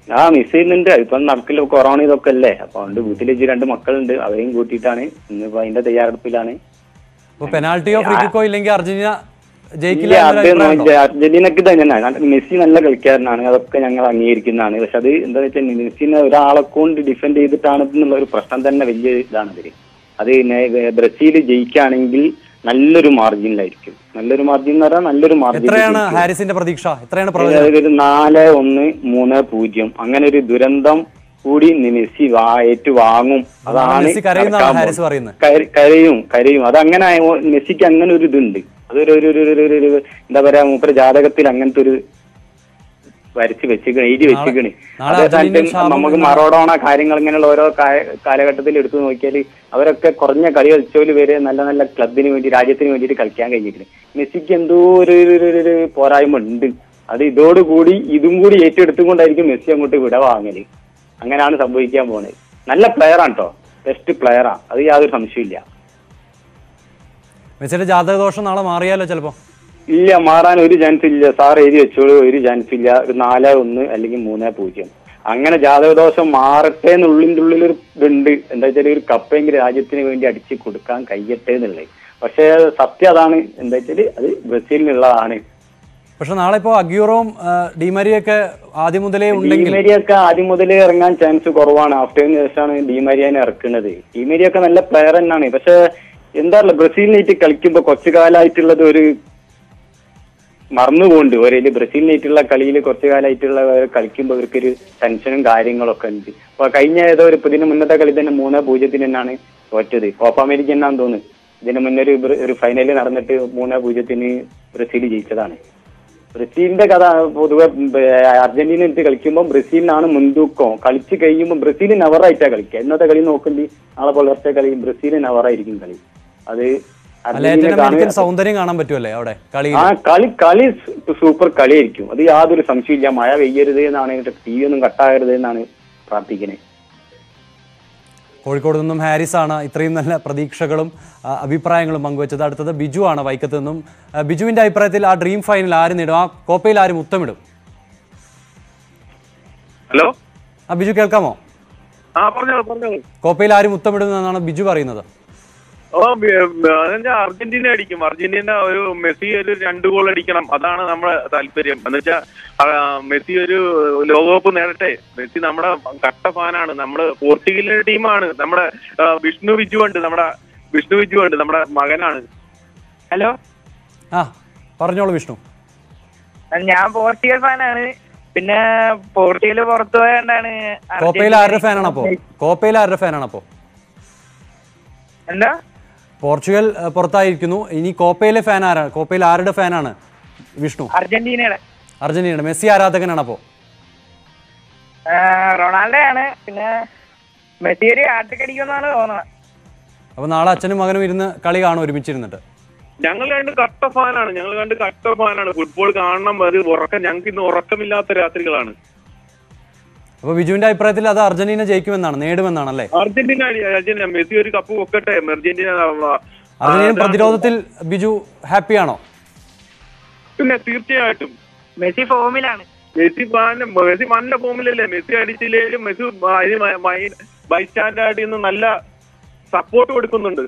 ആ മിസ് ചെയ്യുന്നുണ്ട് ഇപ്പം നടക്കില്ല കൊറോണ ഇതൊക്കെ അല്ലേ അപ്പൊ അതുകൊണ്ട് വീട്ടിൽ വെച്ച് രണ്ട് മക്കളുണ്ട് അവരെയും കൂട്ടിയിട്ടാണ് ഇന്നിപ്പോ അതിന്റെ തയ്യാറെടുപ്പിലാണ് അപ്പൊ പെനാൽറ്റിയോ ഫ്രീ കിക്കോ ഇല്ലെങ്കിൽ അർജന്റീന ജയിക്കില്ല ഇല്ല എന്നൊരു അത് അഭിപ്രായം ഉണ്ടോ? നോക്കിയാ അർജന്റീനക്ക് തന്നെയാണ് മെസ്സി നല്ല കളിക്കാരനാണ് അതൊക്കെ ഞങ്ങൾ അംഗീകരിക്കുന്നതാണ് പക്ഷെ അത് എന്താ വെച്ചാൽ മെസ്സിനെ ഒരാളെ കൊണ്ട് ഡിഫെൻഡ് ചെയ്തിട്ടാണ് എന്നുള്ള ഒരു പ്രശ്നം തന്നെ വലിയ ഇതാണ് അതില് അത് ബ്രസീൽ ജയിക്കുകയാണെങ്കിൽ നല്ലൊരു മാർജിനിലായിരിക്കും നല്ലൊരു മാർജിൻ എന്ന് പറഞ്ഞാൽ നല്ലൊരു എത്രയാണ് മാർജിൻ ഹാരിസിന്റെ പ്രതീക്ഷ എത്രയാണ് പ്രവചനം അതായത് ഒരു നാല് ഒന്ന് മൂന്ന് പൂജ്യം അങ്ങനെ ഒരു ദുരന്തം കൂടി മെസ്സി വാ ഏറ്റു വാങ്ങും അതാണ് മെസ്സി കരയുന്നാണ് നടക്കാൻ ഹാരിസ് പോകുന്നത്. പറയുന്നത് കര- കരയും കരയും അത് അങ്ങനെ ആയ- മെസ്സിക്ക് അങ്ങനെ ഒരു ഇതുണ്ട് അതൊരു ഒരു ഒരു- ഒരു- ഒരു- ഒരു- എന്താ പറയാ മൂപ്പര് ജാതകത്തിൽ അങ്ങനത്തെ ഒരു വരച്ച് വെച്ചിക്കണ് എഴുതി വെച്ചിക്കണ് നാളെ അതേ അർജന്റീനൻ സ്ഥാനത്ത് ശാപം നമുക്ക് എന്നാണ്. മറോഡോണ കാര്യങ്ങൾ ഇങ്ങനെയുള്ള ഓരോ കാ- കാലഘട്ടത്തിൽ എടുത്തു നോക്കിയാൽ അവരൊക്കെ കുറഞ്ഞ കളി കളിച്ചോല് വരെ നല്ല നല്ല ക്ലബിന് വേണ്ടി രാജ്യത്തിന് വേണ്ടിയിട്ട് കളിക്കാൻ കഴിഞ്ഞിരിക്കുന്നു മെസ്സിക്ക് എന്തോ ഒരു ഒരു- ഒരു- ഒരു പോരായ്മ ഉണ്ട് അത് ഇതോടുകൂടി ഇതും കൂടി ഏറ്റെടുത്തുകൊണ്ടായിരിക്കും മെസ്സി അങ്ങോട്ട് വിട വാങ്ങല് അങ്ങനെയാണ് സംഭവിക്കാൻ പോകുന്നത് നല്ല പ്ലെയറാണ് കേട്ടോ ബെസ്റ്റ് പ്ലെയറാ അത് യാതൊരു സംശയമില്ല മെസ്സിയുടെ ജാതകദോഷം നാളെ മാറിയാലോ ചിലപ്പോ ഇല്ല മാറാൻ ഒരു ചാൻസ് ഇല്ല സാർ എഴുതി വെച്ചോളൂ ഒരു ചാൻസ് ഇല്ല ഒരു നാല് ഒന്ന് അല്ലെങ്കിൽ മൂന്ന് പൂജ്യം അങ്ങനെ ജാതകദോഷം മാറട്ടെ എന്നുള്ളിൻ്റെ ഉള്ളിൽ ഒരു ഇതുണ്ട് എന്താ വെച്ചാൽ ഒരു കപ്പെങ്കിലും രാജ്യത്തിന് വേണ്ടി അടിച്ച് കൊടുക്കാൻ കഴിയട്ടെ എന്നുള്ളത് പക്ഷേ സത്യം അതാണ് എന്താ വെച്ചാല് അത് ബ്രസീലിനുള്ളതാണ് പക്ഷെ നാളെ ഇപ്പോ അഗ്യൂറോം ഡിമരിയൊക്കെ ആദ്യം മുതലേ ഉണ്ടെങ്കിൽ ഡിമരിയൊക്കെ ആദ്യം മുതലേ ഇറങ്ങാൻ ചാൻസ് കുറവാണ് ആഫ്റ്ററിന് ശേഷമാണ് ഡിമരിയനെ ഇറക്കുന്നത് ഡിമരിയൊക്കെ നല്ല പ്ലെയർ തന്നെയാണ് പക്ഷെ എന്താ പറയുക ബ്രസീലിനായിട്ട് കളിക്കുമ്പോൾ കുറച്ചു കാലമായിട്ടുള്ളത് ഒരു മറന്നുപോണ്ട് ഒരേല് ബ്രസീലിനായിട്ടുള്ള കളിയിൽ കുറച്ചു കാലമായിട്ടുള്ള കളിക്കുമ്പോൾ ഇവർക്കൊരു ടെൻഷനും കാര്യങ്ങളൊക്കെ ഉണ്ട് അപ്പൊ കഴിഞ്ഞ ഏതോ ഒരു ഇപ്പൊ ഇതിന് മുന്നത്തെ കളി തന്നെ മൂന്ന് പൂജ്യത്തിന് തന്നെയാണ് തോറ്റത് കോപ്പ അമേരിക്ക എന്നാന്ന് തോന്നുന്നു ഇതിന് മുന്നേ ഒരു ബ്ര- ഒരു ഫൈനലിൽ നടന്നിട്ട് മൂന്ന് പൂജ്യത്തിന് ബ്രസീൽ ജയിച്ചതാണ് ബ്രസീലിന്റെ കഥ പൊതുവെ അർജന്റീന എടുത്ത് കളിക്കുമ്പോൾ ബ്രസീലിനാണ് മുൻതൂക്കം കളിച്ച് കഴിയുമ്പോൾ ബ്രസീൽ നെവറായിട്ടാ കളിക്കുക ഇന്നത്തെ കളി നോക്കുമ്പോൾ നാളെ പുലർച്ചെ കളി ബ്രസീൽ നെവറായിരിക്കും കളി അത് ലാറ്റിൻ അർജന്റീന അമേരിക്കൻ കാണുക- സൗന്ദര്യം കാണാൻ പറ്റുമല്ലേ അവിടെ കളിയിൽ ആ കളി കളി സു- സൂപ്പർ കളിയായിരിക്കും അത് യാതൊരു സംശയമില്ല മഴ പെയ്യരുത് എന്നാണ് ടി വി ഒന്നും കട്ടാകരുത് എന്നാണ് പ്രാർത്ഥിക്കുന്നത് കോഴിക്കോട് നിന്നും ഹാരിസ് ആണ് ഇത്രയും നല്ല പ്രതീക്ഷകളും ആ, അഭിപ്രായങ്ങളും പങ്കുവച്ചത് അടുത്തത് ബിജു ആണ് വൈക്കത്ത് നിന്നും ആ, ബിജുവിന്റെ അഭിപ്രായത്തിൽ ആ ഡ്രീം ഫൈനൽ ആര് നേടും ആ കോപ്പയിൽ ആര് മുത്തമിടും ഹലോ ആ ബിജു കേൾക്കാമോ ആ പറഞ്ഞോളൂ പറഞ്ഞോളൂ കോപ്പയിൽ ആര് മുത്തമിടും എന്നാണ് ബിജു പറയുന്നത് ഓ അതെന്താ അർജന്റീന അടിക്കും അർജന്റീന ഒരു മെസ്സി ഒരു രണ്ട് ഗോൾ അടിക്കണം അതാണ് നമ്മുടെ താല്പര്യം എന്ന് വെച്ചാൽ മെസ്സി ഒരു ലോകകപ്പ് നേടട്ടെ മെസ്സി നമ്മുടെ കട്ട ഫാനാണ് നമ്മുടെ പോർച്ചുഗലിന്റെ ടീമാണ് നമ്മുടെ ആ, വിഷ്ണു വിജു ഉണ്ട് നമ്മുടെ വിഷ്ണു വിജു ഉണ്ട് നമ്മുടെ മകനാണ് ഹലോ ആ പറഞ്ഞോളൂ വിഷ്ണു ഞാൻ പോർച്ചുഗൽ ഫാനാണ് പിന്നെ പോർച്ചുഗൽ പുറത്തു പോയാണ്ടാണ് കോപ്പയിൽ ആരുടെ ഫാനാണ് അപ്പോ കോപ്പയിൽ ആരുടെ ഫാനാണ് അപ്പോ എന്താ പോർച്ചുഗൽ ആ, പുറത്തായിരിക്കുന്നു ഇനി കോപ്പയിലെ ഫാൻ ആരാണ് കോപ്പയിൽ ആരുടെ ഫാനാണ് വിഷ്ണു അർജന്റീനയുടെ അർജന്റീന മെസ്സി ആരാധകനാണ് അപ്പോ ആ, റൊണാൾഡോ ആണ് പിന്നെ മെസ്സി ഒരു ഹാട്രിക് അടിക്കുമെന്നാണ് തോന്നുന്നത് അപ്പൊ നാളെ അച്ഛനും മകനും ഇരുന്ന് കളി കാണും ഒരുമിച്ചിരുന്നിട്ട് ഞങ്ങൾ രണ്ട് കട്ട ഫാനാണ് ഞങ്ങൾ രണ്ട് കട്ട ഫാനാണ് ഫുട്ബോൾ കാണണം അത് ഉറക്കം ഞങ്ങൾക്ക് ഇന്ന് ഉറക്കമില്ലാത്ത രാത്രികളാണ് അപ്പൊ ബിജുവിന്റെ അഭിപ്രായത്തിൽ അത് അർജന്റീന ജയിക്കുമെന്നാണ് നേടുമെന്നാണ് അല്ലേ അർജന്റീന അർജന്റീന മെസ്സി ഒരു കപ്പ് പൊക്കട്ടെ അർജന്റീന ആ, അർജന്റീന ആ, പ്രതിരോധത്തിൽ ബിജു ഹാപ്പിയാണോ പിന്നെ തീർച്ചയായിട്ടും മെസ്സി ഫോമിലാണ് മെസ്സി ഫാൻ- മെസ്സി നല്ല ഫോമിലല്ലേ മെസ്സി അടിച്ചില്ലേലും മെസ്സി ബൈസ്റ്റാൻഡായിട്ട് ഇന്ന് നല്ല സപ്പോർട്ട് കൊടുക്കുന്നുണ്ട്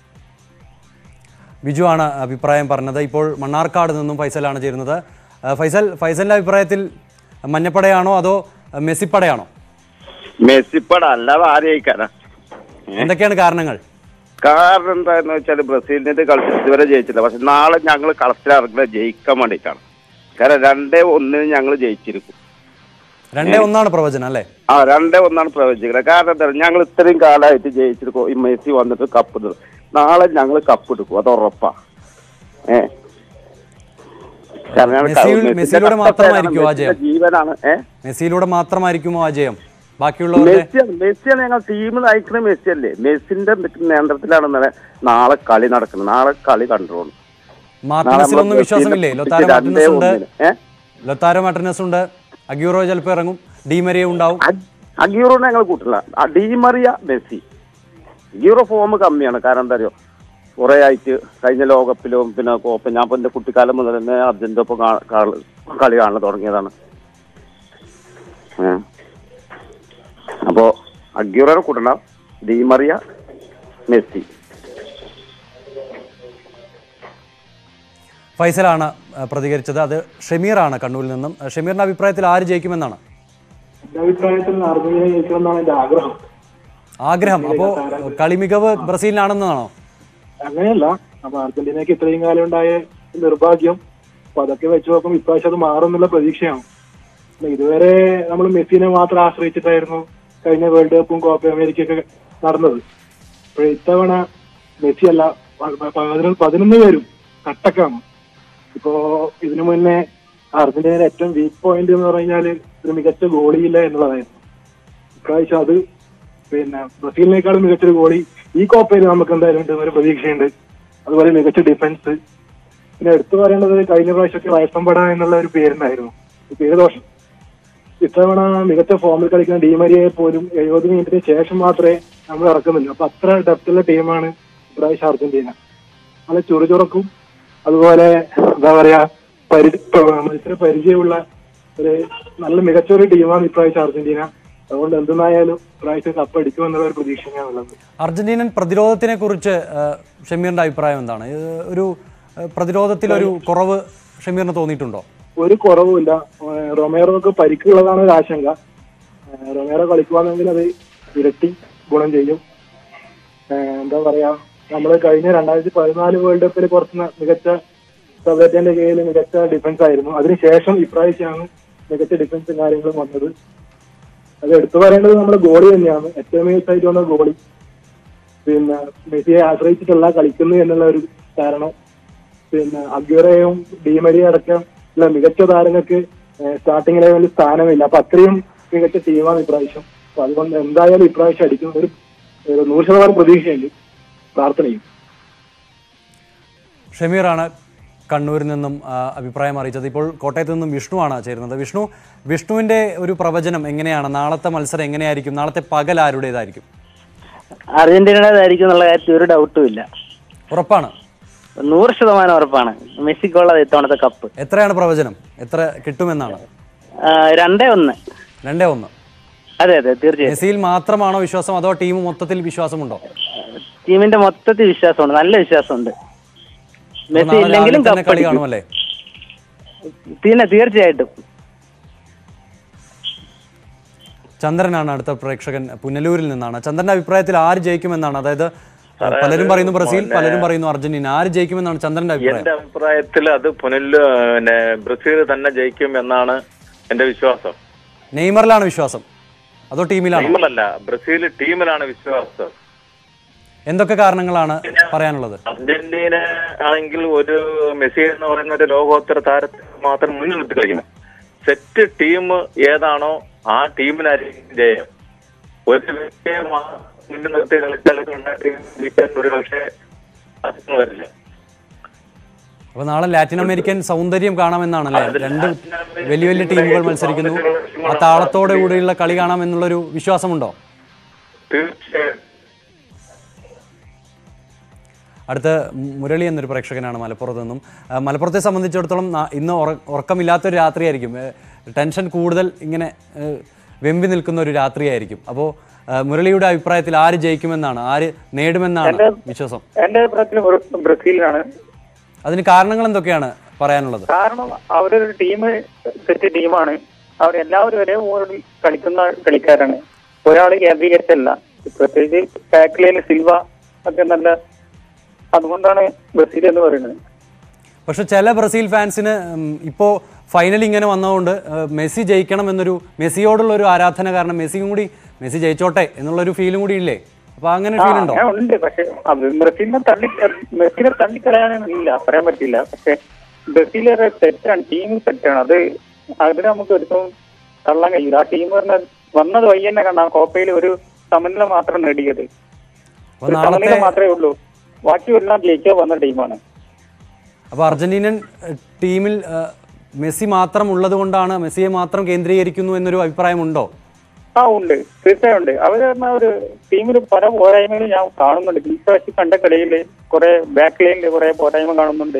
ബിജു ആണ് അഭിപ്രായം പറഞ്ഞത് ഇപ്പോൾ മണ്ണാർക്കാട് നിന്നും ഫൈസലാണ് ചേരുന്നത് ആ, ഫൈസൽ ഫൈസലിന്റെ അഭിപ്രായത്തിൽ മഞ്ഞപ്പടയാണോ അതോ മെസ്സിപ്പടയാണോ മെസ്സിപ്പട അല്ലാതെ ആരെയിക്കാനാ എന്തൊക്കെയാണ് കാരണങ്ങൾ കാരണം എന്താന്ന് വെച്ചാൽ ബ്രസീലിനെ കളിച്ച് ഇതുവരെ ജയിച്ചില്ല പക്ഷെ നാളെ ഞങ്ങൾ കളത്തിലിറങ്ങുന്നത് ജയിക്കാൻ വേണ്ടിയിട്ടാണ് കാരണം രണ്ടേ ഒന്നിന് ഞങ്ങൾ ജയിച്ചിരിക്കും രണ്ടേ ഒന്നാണ് പ്രവചനം അല്ലേ ആ രണ്ടേ ഒന്നാണ് പ്രവചിക്കുന്നത് കാരണം എന്താ ഞങ്ങൾ ഇത്രയും കാലമായിട്ട് ജയിച്ചിരിക്കും ഈ മെസ്സി വന്നിട്ട് കപ്പ് ഇടും നാളെ ഞങ്ങൾ കപ്പ് എടുക്കും അത് ഉറപ്പാ ഏ കാരണം ഞങ്ങൾ മെസ്സി- മെസ്സിന്റെ മെസ്സിയിലൂടെ കട്ട മാത്രമായിരിക്കുമോ ഫാനാണ്, ആ ജയം? മെസ്സിന്റെ ജീവനാണ് ഏ മെസ്സിയിലൂടെ മാത്രമായിരിക്കുമോ ആ ജയം ബാക്കിയുള്ളവരുടെ മെസ്സിയാണ് മെസ്സിയാണ് ഞങ്ങൾ ടീം നയിക്കുന്ന മെസ്സി അല്ലേ മെസ്സിന്റെ നേതൃത്വത്തിലാണ് ഇന്നലെ നാളെ കളി നടക്കുന്നത് നാളെ കളി കണ്ടോളൂ മാർട്ടിനസിലൊന്നും വിശ്വാസമില്ലേ ലൊത്താരോ രണ്ടേ മാർട്ടിനസ് ഉണ്ട് ഒന്നിന്. ഏ? ലൊത്താരോ മാർട്ടിനസ് ഉണ്ട് അഗ്യൂറോ ചിലപ്പോൾ ഇറങ്ങും ഡീമരിയ ഉണ്ടാവും അഗ്യൂറോനെ ഞങ്ങൾ കൂട്ടില്ല ആ ഡീമറിയ മെസ്സി അഗ്യൂറോ ഫോം കമ്മിയാണ് കാരണം എന്താ അറിയോ കുറെ ആയിട്ട് കഴിഞ്ഞ ലോകകപ്പിലും പിന്നെ കോപ്പ ഞാൻ ഇപ്പൊ എന്റെ കുട്ടിക്കാലം മുതൽ തന്നെ അർജന്റീന ഒപ്പം കാ- കാ- കളി കാണാൻ തുടങ്ങിയതാണ് ഏ. അപ്പോ അഗ്യൂറനെ കൂട്ടണം ഡീമറിയ മെസ്സി ഫൈസലാണ് ആ, പ്രതികരിച്ചത് അത് ഷമീറാണ് കണ്ണൂരിൽ നിന്നും ആ, ഷമീറിന്റെ അഭിപ്രായത്തിൽ ആര് ജയിക്കുമെന്നാണ് എന്റെ അഭിപ്രായത്തിൽ അർജന്റീന ജയിക്കണമെന്നാണ് എന്റെ ആഗ്രഹം ആഗ്രഹം അപ്പോൾ കളി മികവ് ബ്രസീലിനാണെന്നാണോ അങ്ങനെയല്ല അപ്പൊ അർജന്റീനക്ക് ഇത്രയും കാലം ഉണ്ടായ നിർഭാഗ്യം അപ്പൊ അതൊക്കെ വെച്ച് നോക്കുമ്പോൾ ഇപ്രാവശ്യം അത് മാറും എന്നുള്ള പ്രതീക്ഷയാണ് അല്ല, ഇതുവരെ നമ്മൾ മെസ്സിനെ മാത്രം ആശ്രയിച്ചിട്ടായിരുന്നു കഴിഞ്ഞ വേൾഡ് കപ്പും കോപ്പ അമേരിക്കയൊക്കെ നടന്നത് അപ്പോൾ ഇത്തവണ മെസ്സി അല്ല പ- പ- പതിനൊന്ന് പതിനൊന്ന് പേരും കട്ടക്കാണ് ഇപ്പോ ഇതിനു മുന്നേ അർജന്റീനയുടെ ഏറ്റവും വീക്ക് പോയിന്റ് എന്ന് പറഞ്ഞാല് ഒരു മികച്ച ഗോളിയില്ല എന്നുള്ളതായിരുന്നു ഇപ്രാവശ്യം അത് പിന്നെ ബ്രസീലിനേക്കാളും മികച്ചൊരു ഗോളി ഈ കോപ്പയിൽ നമുക്ക് എന്തായാലും ഉണ്ട് ഒരു പ്രതീക്ഷയുണ്ട് അതുപോലെ മികച്ച ഡിഫൻസ് പിന്നെ എടുത്തു പറയേണ്ടത് കഴിഞ്ഞ പ്രാവശ്യമൊക്കെ വയസ്സമ്പട എന്നുള്ള ഒരു പേരുണ്ടായിരുന്നു ഈ പേര് ദോഷം ഇത്തവണ മികച്ച ഫോമിൽ കളിക്കുന്ന ഡീമരിയെ പോലും എഴുപത് മിനിറ്റിന് ശേഷം മാത്രമേ നമ്മൾ ഇറക്കുന്നുള്ളൂ അപ്പൊ അത്ര ഡെപ്തുള്ള ടീമാണ് ഇപ്രാവശ്യം അർജന്റീന നല്ല ചുറുചുറക്കും അതുപോലെ എന്താ പറയാ പരി പ- മത്സര പരിചയമുള്ള ഒരു നല്ല മികച്ച ഒരു ടീമാണ് ഇപ്രാവശ്യം അർജന്റീന അതുകൊണ്ട് എന്തെന്നായാലും ഇപ്രാവശ്യം കപ്പ് അടിക്കുമെന്നുള്ള ഒരു പ്രതീക്ഷയാണുള്ളത് അർജന്റീനൻ പ്രതിരോധത്തിനെ കുറിച്ച് ആ, ഷമീറിന്റെ അഭിപ്രായം എന്താണ് ഇത് ഒരു ആ, പ്രതിരോധത്തിലൊരു കുറവ് ഷമീറിന് തോന്നിയിട്ടുണ്ടോ ഒരു കുറവുമില്ല ഏഹ് റൊമേറോക്ക് പരിക്കുള്ളതാണ് ഒരു ആശങ്ക ഏഹ് റൊമേറോ കളിക്കുവാണെങ്കിൽ അത് ഇരട്ടി ഗുണം ചെയ്യും ഏഹ് എന്താ പറയാ നമ്മൾ കഴിഞ്ഞ രണ്ടായിരത്തി പതിനാല് വേൾഡ് കപ്പിൽ കുറച്ച് ന- മികച്ച സൗദത്തിന്റെ കീഴിൽ മികച്ച ഡിഫൻസ് ആയിരുന്നു അതിനുശേഷം ഇപ്രാവശ്യമാണ് മികച്ച ഡിഫൻസും കാര്യങ്ങളും വന്നത് അത് എടുത്തു പറയേണ്ടത് നമ്മുടെ ഗോളി തന്നെയാണ് ഏറ്റവും മികച്ചായിട്ട് വന്ന ഗോളി പിന്നെ മെസ്സിയെ ആശ്രയിച്ചിട്ടല്ല കളിക്കുന്നു എന്നുള്ള ഒരു കാരണം പിന്നെ അഗ്യൂറയും ഡീമരിയും അടക്കം ഉള്ള മികച്ച താരങ്ങൾക്ക് സ്റ്റാർട്ടിംഗ് ലെവലിൽ സ്ഥാനമില്ല അപ്പൊ അത്രയും മികച്ച ടീമാണ് ഇപ്രാവശ്യം അപ്പൊ അതുകൊണ്ട് എന്തായാലും ഇപ്രാവശ്യം അടിക്കും ഒരു ഒരു നൂറ് ശതമാനം പ്രതീക്ഷയുണ്ട് പ്രാർത്ഥനയും ഷമീറാണ് കണ്ണൂരിൽ നിന്നും ആ, അഭിപ്രായം അറിയിച്ചത് ഇപ്പോൾ കോട്ടയത്ത് നിന്നും വിഷ്ണുവാണ് ചേരുന്നത് വിഷ്ണു വിഷ്ണുവിന്റെ ഒരു പ്രവചനം എങ്ങനെയാണ് നാളത്തെ മത്സരം എങ്ങനെയായിരിക്കും നാളത്തെ പകൽ ആരുടേതായിരിക്കും അർജന്റീനയുടേതായിരിക്കും എന്നുള്ള കാര്യത്തിൽ ഒരു ഡൗട്ടും ഇല്ല ഉറപ്പാണ് നൂറ് ശതമാനം ഉറപ്പാണ് മെസ്സിക്കുള്ളത് ഇത്തവണത്തെ കപ്പ് എത്രയാണ് പ്രവചനം എത്ര കിട്ടുമെന്നാണ് ആ, രണ്ടേ ഒന്ന് രണ്ടേ ഒന്ന് അതെ അതെ തീർച്ചയായും മെസ്സിയിൽ മാത്രമാണോ വിശ്വാസം അതോ ടീം മൊത്തത്തിൽ വിശ്വാസമുണ്ടോ ടീമിന്റെ മൊത്തത്തിൽ വിശ്വാസമുണ്ട് നല്ല വിശ്വാസമുണ്ട് അപ്പോൾ മെസ്സി നാളെ ഇല്ലെങ്കിലും രാവിലെ തന്നെ കപ്പ് കളി അടിക്കും. കാണുമല്ലേ പിന്നെ തീർച്ചയായിട്ടും ചന്ദ്രനാണ് അടുത്ത പ്രേക്ഷകൻ പുനലൂരിൽ നിന്നാണ് ചന്ദ്രന്റെ അഭിപ്രായത്തിൽ ആര് ജയിക്കുമെന്നാണ് അതായത് പലരും പറയുന്നു ബ്രസീൽ പലരും പറയുന്നു അർജന്റീന ആര് ജയിക്കുമെന്നാണ് ചന്ദ്രന്റെ അഭിപ്രായം എന്റെ അഭിപ്രായത്തിൽ അത് പുനല് പിന്നെ ബ്രസീൽ തന്നെ ജയിക്കും എന്നാണ് എന്റെ വിശ്വാസം നെയ്മറിലാണ് വിശ്വാസം അതോ ടീമിലാണോ ടീമിലല്ല ബ്രസീൽ ടീമിലാണ് വിശ്വാസം എന്തൊക്കെ കാരണങ്ങളാണ് പറയാനുള്ളത് അർജന്റീന ആണെങ്കിൽ ഒരു മെസ്സി എന്ന് പറയുന്ന ഒരു ലോകോത്തര താരത്തെ മാത്രം മുന്നിൽ നിർത്തി കളിക്കണം സെറ്റ് ടീം ഏതാണോ ആ ടീമിനായിരിക്കും ജയം ഒരു വ്യക്തിയെ മാ- മുന്നിൽ നിർത്തി കളിച്ചാൽ ടീം ഒരു പക്ഷേ അതൊന്നും വരില്ല അപ്പൊ നാളെ ലാറ്റിൻ അമേരിക്കൻ സൗന്ദര്യം കാണാമെന്നാണല്ലേ രണ്ട് വലിയ വലിയ ടീമുകൾ മത്സരിക്കുന്നു ആ താളത്തോടെ കൂടിയുള്ള കളി കാണാമെന്നുള്ളൊരു വിശ്വാസമുണ്ടോ തീർച്ചയായും അടുത്ത മുരളി എന്നൊരു പ്രേക്ഷകനാണ് മലപ്പുറത്ത് നിന്നും ആ, മലപ്പുറത്തെ സംബന്ധിച്ചിടത്തോളം നാ- ഇന്ന് ഉറ- ഉറക്കമില്ലാത്തൊരു രാത്രിയായിരിക്കും ഏ, ടെൻഷൻ കൂടുതൽ ഇങ്ങനെ ഏ, വെമ്പി നിൽക്കുന്ന ഒരു രാത്രിയായിരിക്കും അപ്പോൾ മുരളിയുടെ അഭിപ്രായത്തിൽ ആര് ജയിക്കുമെന്നാണ് ആര് നേടുമെന്നാണ് എന്റെ- വിശ്വാസം എന്റെ അഭിപ്രായത്തിൽ ബ്ര- ബ്രസീലാണ് അതിന് കാരണങ്ങൾ എന്തൊക്കെയാണ് പറയാനുള്ളത് കാരണം അവരൊരു ടീം സെറ്റ് ടീമാണ് അവരെല്ലാവരും ഒരേ ഓവറിൽ കളിക്കുന്ന കളിക്കാരാണ് ഒരാൾ കേന്ദ്രീകരിച്ചല്ല പ്രത്യേകിച്ച് ബാക്കിലേന് സിൽവ ഒക്കെ നല്ല അതുകൊണ്ടാണ് ബ്രസീൽ എന്ന് പറയുന്നത് പക്ഷെ ചില ബ്രസീൽ ഫാൻസിന് ഉം, ഇപ്പോ ഫൈനൽ ഇങ്ങനെ വന്നതുകൊണ്ട് ഏഹ്, മെസ്സി ജയിക്കണം എന്നൊരു മെസ്സിയോടുള്ള ഒരു ആരാധന കാരണം മെസ്സിയും കൂടി മെസ്സി ജയിച്ചോട്ടെ എന്നുള്ളൊരു ഫീലും കൂടി ഇല്ലേ അപ്പൊ അങ്ങനെ ആ, ഫീൽ ഉണ്ടോ അങ്ങനെ ഉണ്ട് പക്ഷെ അത് ബ്രസീലിനെ തള്ളി മെസ്സിനെ തള്ളിക്കളയാനില്ല പറയാൻ പറ്റില്ല പക്ഷെ ബ്രസീൽ സെറ്റാണ് ടീം സെറ്റാണ് അത് അതിന് നമുക്ക് ഒരിക്കലും തള്ളാൻ കഴിയില്ല ആ ടീം പറഞ്ഞാൽ വന്നത് വഴി തന്നെ കാണാം കോപ്പയിൽ ഒരു സമനില മാത്രം നേടിയത് അപ്പൊ ഒരു നാളത്തെ സമനില മാത്രമേ ഉള്ളൂ ബാക്കിയെല്ലാം ജയിക്കാൻ വന്ന ടീമാണ് അപ്പൊ അർജന്റീനൻ ഏഹ്, ടീമിൽ ഏഹ്, മെസ്സി മാത്രം ഉള്ളത് കൊണ്ടാണ് മെസ്സിയെ മാത്രം കേന്ദ്രീകരിക്കുന്നു എന്നൊരു അഭിപ്രായമുണ്ടോ ആ ഉണ്ട് തീർച്ചയായും ഉണ്ട് അവര് പറഞ്ഞ ഒരു ടീമിൽ പല പോരായ്മകളും ഞാൻ കാണുന്നുണ്ട് ഈ പ്രാവശ്യം കണ്ട കളിയിൽ കുറെ ബാക്ക് ലൈനിൽ കുറെ പോരായ്മ കാണുന്നുണ്ട്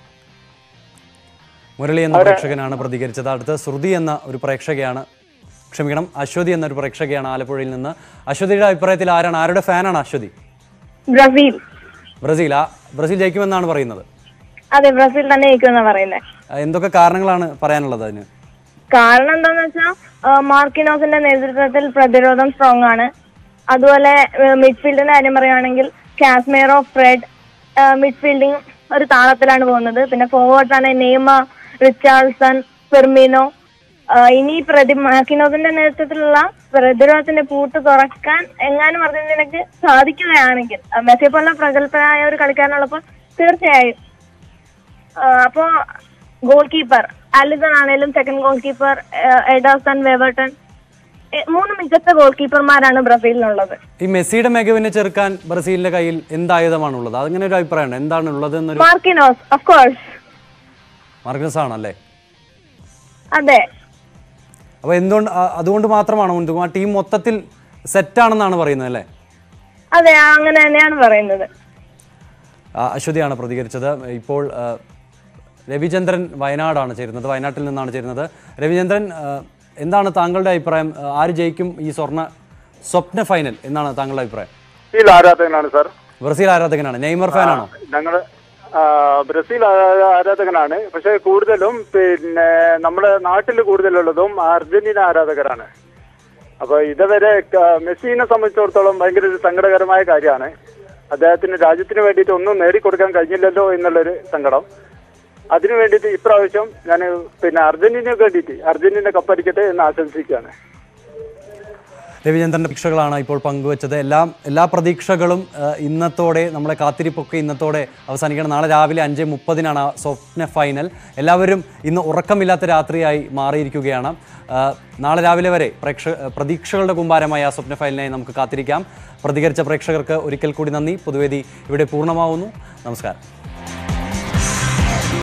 മുരളി എന്ന അവരെ- പ്രേക്ഷകനാണ് പ്രതികരിച്ചത് അടുത്ത ശ്രുതി എന്ന ഒരു പ്രേക്ഷകയാണ് ക്ഷമിക്കണം അശ്വതി എന്നൊരു പ്രേക്ഷകയാണ് ആലപ്പുഴയിൽ നിന്ന് അശ്വതിയുടെ അഭിപ്രായത്തിൽ ആരാണ് ആരുടെ ഫാനാണ് അശ്വതി ബ്രസീൽ ബ്രസീൽ ആ ബ്രസീൽ ജയിക്കുമെന്നാണ് പറയുന്നത് അതെ ബ്രസീൽ തന്നെ ജയിക്കുമെന്നാ പറയുന്നത് ആ, എന്തൊക്കെ കാരണങ്ങളാണ് പറയാനുള്ളത് അതിന് കാരണം എന്താന്ന് വെച്ചാൽ മാർക്കിനോസിന്റെ നേതൃത്വത്തിൽ പ്രതിരോധം സ്ട്രോങ് ആണ് അതുപോലെ മിഡ്ഫീൽഡിന്റെ കാര്യം പറയുകയാണെങ്കിൽ കാശ്മീറോ ഫ്രെഡ് മിഡ്ഫീൽഡിങ് ഒരു താളത്തിലാണ് പോകുന്നത് പിന്നെ ഫോർവേഡ്സ് ആണ് നെയ്മ റിച്ചാർഡ്സൺ ഫെർമിനോ ആ, ഇനി പ്രതി മാർക്കിനോസിന്റെ നേതൃത്വത്തിലുള്ള പ്രതിരോധത്തിന്റെ പൂട്ട് തുറക്കാൻ എങ്ങാനും അർജന്റീനക്ക് സാധിക്കുകയാണെങ്കിൽ ആ, മെസ്സിയെ പോലെ പ്രഗത്ഭനായ ഒരു കളിക്കാരനുള്ളപ്പോൾ തീർച്ചയായും ആ, അപ്പോ ഗോൾ കീപ്പർ അലിസൺ ആണെങ്കിലും second goal keeper Ederson Weverton എ, മൂന്ന് മികച്ച ഗോൾ കീപ്പർമാരാണ് ബ്രസീലിനുള്ളത് ഈ മെസ്സിയുടെ മികവിനെ ചെറുക്കാൻ ബ്രസീലിന്റെ കയ്യിൽ എന്തായുധമാണുള്ളത് അങ്ങനെ ഒരു അഭിപ്രായമുണ്ട് എന്താണ് ഉള്ളത് എന്നൊരു മാർക്കിനോസ് ഓഫ് കോഴ്സ് മാർഗസ് ആണല്ലേ അതെ അപ്പോൾ എന്തുകൊണ്ട് ആ, അതുകൊണ്ട് മാത്രമാണോ മുൻതൂക്കം ആ ടീം മൊത്തത്തിൽ സെറ്റാണെന്നാണ് പറയുന്നത് അല്ലേ അതെ അങ്ങനെ തന്നെയാണ് പറയുന്നത് ആ, അശ്വതിയാണ് പ്രതികരിച്ചത് ഇപ്പോൾ ആ, രവിചന്ദ്രൻ വയനാടാണ് ചേരുന്നത് വയനാട്ടിൽ നിന്നാണ് ചേരുന്നത് രവിചന്ദ്രൻ ആ, എന്താണ് താങ്കളുടെ അഭിപ്രായം ആ, ആര് ജയിക്കും ഈ സ്വർണ്ണ സ്വപ്ന ഫൈനൽ എന്നാണ് താങ്കളുടെ അഭിപ്രായം ബ്രസീൽ ആരാധകനാണ് സാർ ബ്രസീൽ ആരാധകനാണ് നെയ്മർ ഫാനാണോ ഞങ്ങൾ ബ്രസീൽ ആ- ആരാധകനാണ് പക്ഷെ കൂടുതലും പിന്നെ നമ്മുടെ നാട്ടിൽ കൂടുതലുള്ളതും അർജന്റീന ആരാധകരാണ് അപ്പൊ ഇതുവരെ ക- മെസ്സിനെ സംബന്ധിച്ചിടത്തോളം ഭയങ്കര ഒരു സങ്കടകരമായ കാര്യമാണ് അദ്ദേഹത്തിന് രാജ്യത്തിന് വേണ്ടിയിട്ട് ഒന്നും നേടിക്കൊടുക്കാൻ കഴിഞ്ഞില്ലല്ലോ എന്നുള്ളൊരു സങ്കടം അതിനു വേണ്ടിയിട്ട് ഇപ്രാവശ്യം ഞാൻ പിന്നെ അർജന്റീനയ്ക്ക് വേണ്ടിയിട്ട് അർജന്റീന കപ്പടിക്കട്ടെ എന്ന് ആശംസിക്കുകയാണ് രവിചന്ദ്രന്റെ പ്രതീക്ഷകളാണ് ഇപ്പോൾ പങ്കുവച്ചത് എല്ലാം എല്ലാ പ്രതീക്ഷകളും ആ, ഇന്നത്തോടെ നമ്മളെ കാത്തിരിപ്പൊക്കെ ഇന്നത്തോടെ അവസാനിക്കണം നാളെ രാവിലെ അഞ്ച് മുപ്പതിനാണ് ആ സ്വപ്ന ഫൈനൽ എല്ലാവരും ഇന്ന് ഉറക്കമില്ലാത്ത രാത്രിയായി മാറിയിരിക്കുകയാണ് ആ, നാളെ രാവിലെ വരെ പ്രേക്ഷ പ്രതീക്ഷകളുടെ കുമ്പാരമായ ആ സ്വപ്ന ഫൈനലിനായി നമുക്ക് കാത്തിരിക്കാം പ്രതികരിച്ച പ്രേക്ഷകർക്ക് ഒരിക്കൽ കൂടി നന്ദി പൊതുവേദി ഇവിടെ പൂർണ്ണമാവുന്നു നമസ്കാരം